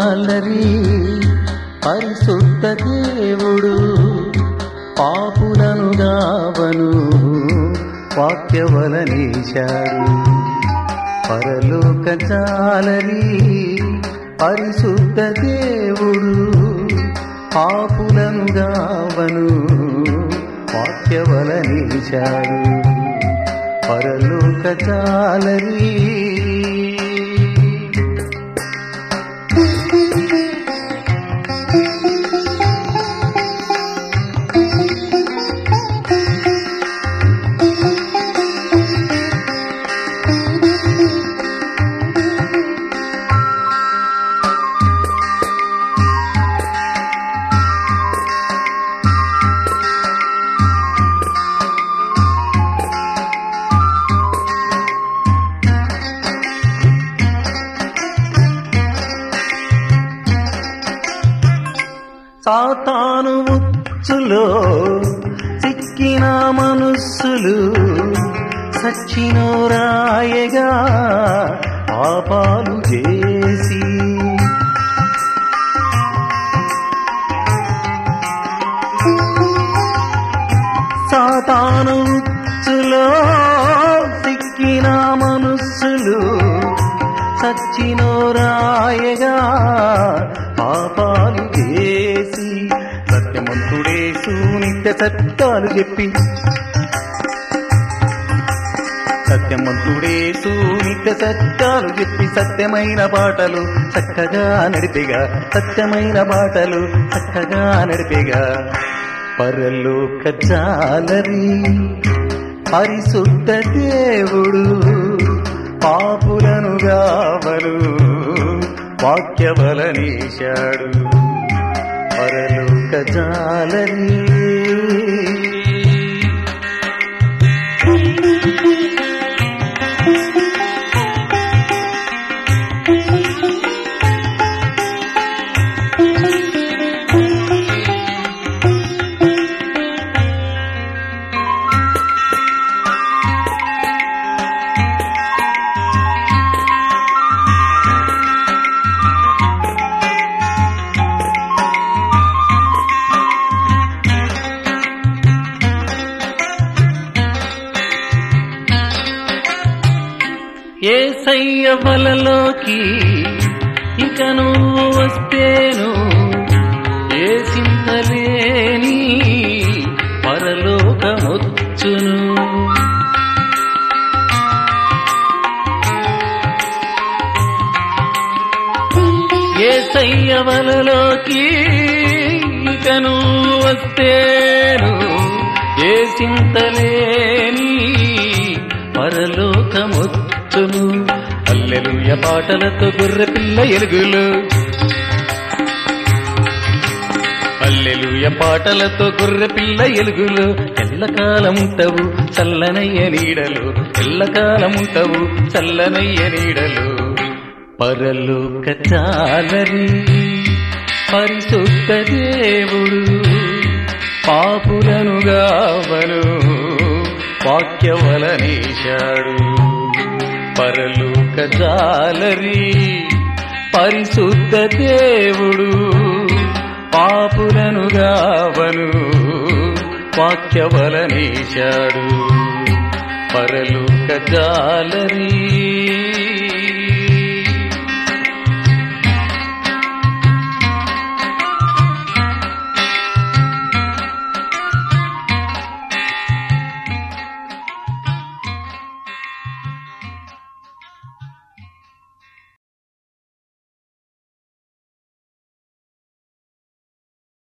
జాలరి పరిశుద్ధ దేవుడు పాపులను గావను వాక్యవలనేశాడు పరలోక జాలరి పరిశుద్ధ దేవుడు పాపులను గావను వాక్యవలనేశాడు పరలోక జాలరి సాతాను ఉచ్చులో చిక్కిన మనుస్సులు సచ్చినో రాయగా పాపాలు చేసి సాతాను ఉచ్చులో చిక్కిన మనుస్సులు సచ్చినో రాయగా పాపాలు చేసి సత్యమంతుడేసు నిత్య సత్యాలు చెప్పి సత్యమంతుడేసు నిత్య సత్యాలు చెప్పి సత్యమైన బాటలు చక్కగా నడిపిగా సత్యమైన బాటలు చక్కగా నడిపిగా పరలోక జాలరి పరిశుద్ధ దేవుడు పాపులను గావను వాక్యబలనేశాడు పరలోక జాలరి ఏ సయ్య వలలోకి ఇక నువ్వు వస్తేను ఏ చింతలేని పరలోకమొచ్చును ఏ సయ్య వలలోకి ఇక నువ్వు వస్తేను ఏ చింతలేని పరలోకమొచ్చును అల్లెలుయ పాటలతో గొర్రె పిల్ల ఎలుగులు అల్లెలుయ పాటలతో గొర్రె పిల్ల ఎలుగులు ఎల్లకాలముంటవు చల్లనయ్య నీడలు ఎల్లకాలముంటవు చల్లనయ్య నీడలు పరలోక చాలరి పరిశుద్ధ దేవుడు పాపులను గావను వాక్యవలనేశాడు పరలోక జాలరి పరిశుద్ధ దేవుడు పాపులను గావను వాక్యవలనేశాడు పరలోక జాలరీ